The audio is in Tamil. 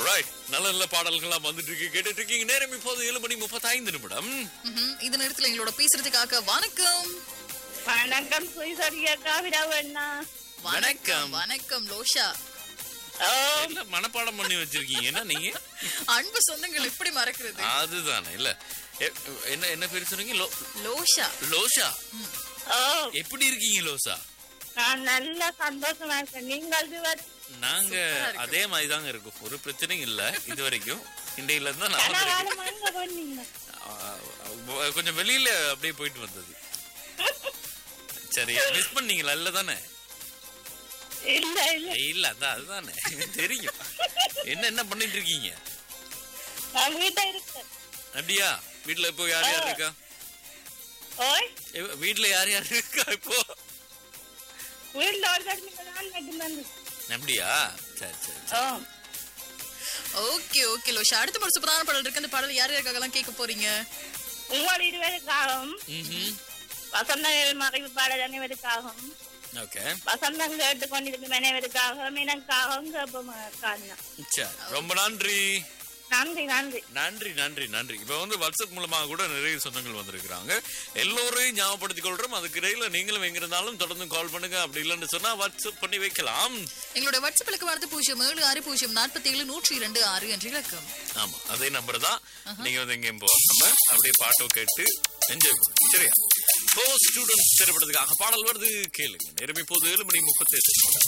ரைட் நல்ல நல்ல பாடல்கள்லாம் வந்துட்டு இருக்கு கேட்டுட்டு இருக்கீங்க நேரம் இப்போது ஏழு மணி முப்பத்தைந்து நிமிடம் ம்ஹும். இந்த நேரத்துல எங்களோட பேசுறதுக்காக வணக்கம் வணக்கம் சுயசரியா காவிடாவண்ணா வணக்கம். வணக்கம் லோஷா ஓ இல்ல மனப்பாடம் பண்ணி வச்சிருக்கீங்க என்ன நீங்க அன்பு சொந்தங்கள் எப்படி மறக்கிறது அதுதானே இல்ல எ- என்ன என்ன பேர் சொன்னீங்க லோ- லோஷா லோஷா ஓ எப்படி இருக்கீங்க லோஷா நான் நல்ல சந்தோஷமா இருக்கேன் நீங்கள் இதுவரை நாங்க இருக்கு. அதே மாதிரி தாங்க இருக்கும் ஒரு பிரச்சனையும் இல்ல இது வரைக்கும் இண்டையில இருந்தா நான் கனகாலமா எங்க போனீங்க ஆ, கொஞ்சம் வெளியில அப்படியே போயிட்டு வந்தது சரி மிஸ் பண்ணீங்களா இல்ல தானே இல்ல இல்ல இல்ல அதான் அதுதானே தெரியும் என்ன என்ன பண்ணிட்டு இருக்கீங்க நான் வீட்டை இருக்கேன் அப்படியா வீட்ல இப்போ யார் யார் இருக்கா ஓய் ஏ, வீட்ல யார் யார் இருக்கா இப்போ வீட்டுல ஒரு தடவை நான் மட்டும்தான் அப்படியா சரி சரி ஓ ஓகே ஓகே லோஷா அடுத்த ஒரு சூப்பரான பாடல் இருக்கு அந்த பாடல் யார் யாருக்காகலாம் கேட்க போறீங்க உங்கள் இருவருக்காகவும் ம்ஹும். வசந்த மறைவு பாடல் அனைவருக்காகவும் ஓகே வசந்தம் கேட்டு கொண்டிருக்கும் அனைவருக்காகவும் எனக்காகவும் கேட்போம் சரி ரொம்ப நன்றி நன்றி நன்றி நன்றி நன்றி நன்றி இப்ப வந்து வாட்ஸ்அப் மூலமாக கூட நிறைய சொந்தங்கள் வந்திருக்கிறாங்க எல்லோரையும் ஞாபகப்படுத்திக் கொள்றோம் அதுக்கு இடையில நீங்களும் எங்க இருந்தாலும் தொடர்ந்து கால் பண்ணுங்க அப்படி இல்லைன்னு சொன்னா வாட்ஸ்அப் பண்ணி வைக்கலாம் எங்களுடைய வாட்ஸ்அப் இலக்கு வார்த்தை பூஜ்ஜியம் ஏழு ஆறு பூஜ்ஜியம் நாற்பத்தி ஏழு நூற்றி இரண்டு ஆறு என்ற இலக்கம் ஆமா அதே நம்பர் தான் நீங்க வந்து எங்கேயும் போகாம அப்படியே பாட்டோ கேட்டு என்ஜாய் பண்ணுங்க சரியா ஃபோர் ஸ்டூடெண்ட்ஸ் திரைப்படத்துக்காக பாடல் வருது கேளுங்க நேரம் இப்போது ஏழு மணி முப்பத்தி